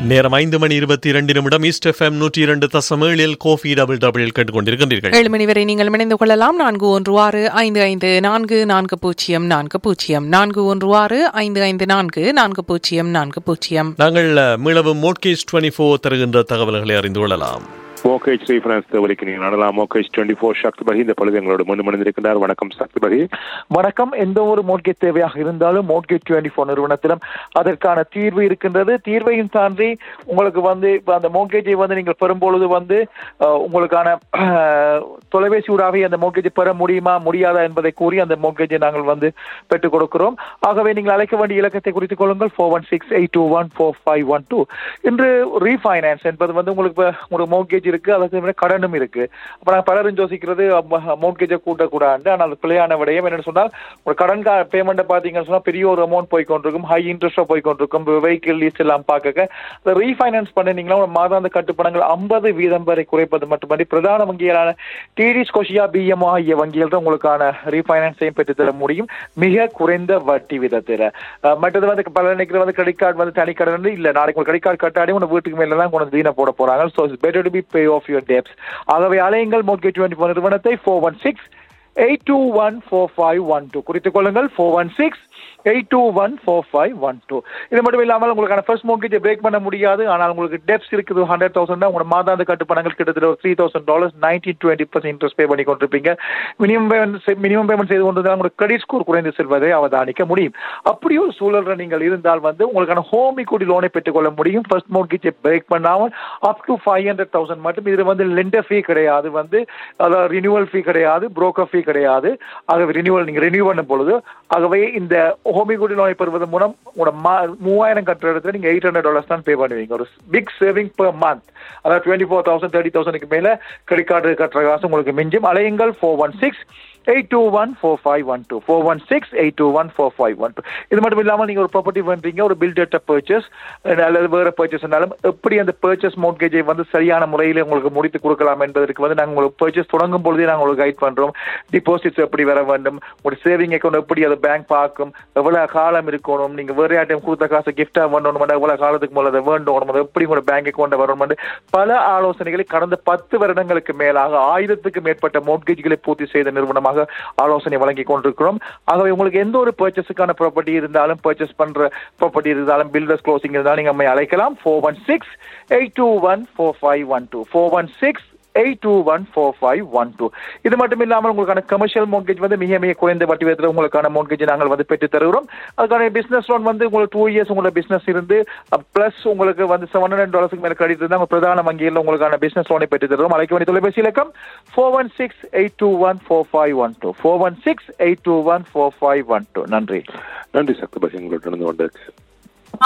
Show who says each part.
Speaker 1: நேரம் ஐந்து மணி இருபத்தி இரண்டு நிமிடம் ஈஸ்ட் எஃப்எம் நூற்றி இரண்டு தசம் ஏழில் கோஃபி டபுள் டபுள் கேட்டுக்கொண்டிருக்கின்றீர்கள்
Speaker 2: ஏழு மணி வரை நீங்கள் இணைந்து கொள்ளலாம் நான்கு ஒன்று ஆறு ஐந்து ஐந்து நான்கு நான்கு பூஜ்ஜியம் நான்கு பூஜ்ஜியம் நான்கு ஒன்று ஆறு ஐந்து ஐந்து நான்கு நான்கு பூஜ்ஜியம் நான்கு பூஜ்ஜியம்
Speaker 1: நாங்கள் அஹ், மீளவும் மோட்கேஜ் டுவெண்ட்டி ஃபோர் தருகின்ற தகவல்களை அறிந்து கொள்ளலாம்
Speaker 3: மோகேஜ் ரீஃபரன்ஸ் தேவலிக்கு நீங்கள் நடலாம் மோகேஜ் டுவெண்ட்டி ஃபோர் சக்தி பகி இந்த பொழுது எங்களோட முன் மணிந்திருக்கின்றார் வணக்கம் சக்தி பகி
Speaker 4: வணக்கம் எந்த ஒரு மோட்கேஜ் தேவையாக இருந்தாலும் மோட்கேஜ் டுவெண்ட்டி ஃபோர் நிறுவனத்திலும் அதற்கான தீர்வு இருக்கின்றது தீர்வையும் தாண்டி உங்களுக்கு வந்து இப்போ அந்த மோட்கேஜை வந்து நீங்கள் பெறும்பொழுது வந்து அஹ், உங்களுக்கான அஹ், தொலைபேசி ஊடாக அந்த மோட்கேஜை பெற முடியுமா முடியாதா என்பதை கூறி அந்த மோட்கேஜை நாங்கள் வந்து பெற்றுக் கொடுக்கிறோம் ஆகவே நீங்கள் அழைக்க வேண்டிய இலக்கத்தை குறித்துக் கொள்ளுங்கள் four one six eight two one four five one two இன்று ரீஃபைனான்ஸ் என்பது வந்து உங்களுக்கு இப்போ உங்களுக்கு மோட்கேஜ் இருக்கு அதற்கு மேல கடனும் இருக்கு அப்ப நான் பலரும் யோசிக்கிறது மோட்கேஜை கூட்டக்கூடாது ஆனால் அது பிழையான விடயம் என்னன்னு சொன்னால் ஒரு கடன் பேமெண்ட்டை பார்த்தீங்கன்னு சொன்னா பெரிய ஒரு அமௌண்ட் போய் கொண்டிருக்கும் ஹை இன்ட்ரெஸ்டா போய் கொண்டிருக்கும் வெஹிக்கிள் லீஸ் எல்லாம் பார்க்க அதை ரீஃபைனான்ஸ் பண்ணினீங்கன்னா ஒரு மாதாந்த கட்டுப்பணங்கள் ஐம்பது வீதம் வரை குறைப்பது மட்டுமன்றி பிரதான வங்கிகளான டிடி ஸ்கோஷியா பிஎம்ஓ ஆகிய வங்கிகள் தான் உங்களுக்கான ரீஃபைனான்ஸையும் பெற்றுத்தர முடியும் மிக குறைந்த வட்டி விதத்தில் அஹ், மற்றது வந்து பல நினைக்கிற வந்து கிரெடிட் கார்டு வந்து தனி கடன் வந்து இல்ல நாளைக்கு ஒரு கிரெடிட் கார்டு கட்டாடி உங்க வீட்டுக்கு மேல தான் கொண்டு வந்து வீணை போட போறாங்க so it's better to be pay off your debts ஆகவே அலையுங்கள் மோட்கேஜ் டுவெண்ட்டி ஃபோர் நிறுவனத்தை four one six eight two one four five one two குறித்துக் கொள்ளுங்கள் four one six eight two one four five one two இது மட்டும் இல்லாமல் உங்களுக்கான first மோட்கேஜை பிரேக் பண்ண முடியாது ஆனால் உங்களுக்கு டெப்ஸ் இருக்குது ஹண்ட்ரட் தௌசண்ட் உங்களோட மாதாந்த கட்டுப்பணங்கள் கிட்டத்தட்ட ஒரு three thousand dollars nineteen twenty percent interest pay பண்ணி கொண்டிருப்பீங்க மினிமம் பேமெண்ட் மினிமம் பேமெண்ட் செய்து கொண்டு உங்களுக்கு கிரெடிட் ஸ்கோர் குறைந்து செல்வதை அவதானிக்க முடியும் அப்படி ஒரு சூழல்ல நீங்கள் இருந்தால் வந்து உங்களுக்கான ஹோம் equity லோனை பெற்றுக்கொள்ள முடியும் ஃபர்ஸ்ட் மோட்கேஜை பிரேக் பண்ணாமல் up to five hundred thousand மட்டும் இது வந்து லெண்டர் ஃபீ கிடையாது வந்து அதாவது ரினியூவல் ஃபீ கிடையாது broker ஃபீ கிடையாது ஆகவே ரினியூவல் நீங்க ரினியூ பண்ணும் பொழுது ஆகவே இந்த ஹோம் equity லோனை பெறுவதன் மூலம் உங்களோட மா- மூவாயிரம் கட்டுற இடத்துல நீங்க எயிட் ஹண்ட்ரட் டாலர்ஸ் தான் பே பண்ணுவீங்க ஒரு பிக் சேவிங் பெர் மந்த் அதாவது டுவெண்ட்டி ஃபோர் தௌசண்ட் தேர்ட்டி தௌசண்ட்க்கு மேல கிரெடிட் கார்டு கட்டுற காசு உங்களுக்கு மிஞ்சும் அலையுங்கள் four one six eight two one four five one two four one six eight two one four five one two இது மட்டும் இல்லாமல் நீங்கள் ஒரு ப்ராப்பர்ட்டி பண்ணுறீங்க ஒரு பில் டேட்டா பர்ச்சேஸ் அல்லது வேறு பர்ச்சேஸ்னாலும் எப்படி அந்த பர்ச்சேஸ் மோட்கேஜை வந்து சரியான முறையில் உங்களுக்கு முடித்து கொடுக்கலாம் என்பதற்கு வந்து நாங்கள் உங்களுக்கு பர்ச்சேஸ் தொடங்கும் பொழுதே நாங்கள் உங்களுக்கு கைட் பண்ணுறோம் டிபாசிட்ஸ் எப்படி வர வேண்டும் ஒரு சேவிங் அக்கௌண்ட் எப்படி அதை பேங்க் பார்க்கும் எவ்வளோ காலம் இருக்கணும் நீங்கள் வேறு யார்ட்டையும் கொடுத்த காசை கிஃப்டாக வேணும் எவ்வளோ காலத்துக்கு மேலே அதை வேண்டும் அது எப்படி உங்களோட பேங்க் அக்கௌண்ட் வரணும் பல ஆலோசனைகளை கடந்த பத்து வருடங்களுக்கு மேலாக ஆயிரத்துக்கு மேற்பட்ட மோட்கேஜ்களை பூர்த்தி செய்த நிறுவனமாக ஆலோசனை வழங்கி கொண்டிருக்கிறோம் ஆகவே உங்களுக்கு எந்த ஒரு பர்ச்சேஸுக்கான ப்ராப்பர்ட்டி இருந்தாலும் பர்ச்சேஸ் பண்ற ப்ராப்பர்ட்டி இருந்தாலும் பில்டர்ஸ் க்ளோசிங் இருந்தாலும் நீங்க நம்மை அழைக்கலாம் four one six eight two one four five one two four one six eight two one four five one two இது மட்டும் இல்லாமல் உங்களுக்கான கமர்ஷியல் மோட்கேஜ் வந்து மிக மிக குறைந்த வட்டி விதத்தில் உங்களுக்கான மோட்கேஜ் நாங்கள் வந்து பெற்று தருகிறோம் அதுக்கான பிசினஸ் லோன் வந்து உங்களுக்கு டூ இயர்ஸ் உங்களோட பிசினஸ் இருந்து பிளஸ் உங்களுக்கு வந்து செவன் ஹண்ட்ரட் டாலர்ஸ்க்கு மேல கிரெடிட் இருந்தால் உங்க பிரதான வங்கியில் உங்களுக்கான பிசினஸ் லோனை பெற்று தருவோம் அழைக்க வேண்டிய தொலைபேசி இலக்கம் four one six eight two one four five one two four one six eight two one four five one two நன்றி
Speaker 3: நன்றி சக்தி பகி எங்களோட நடந்து கொண்டு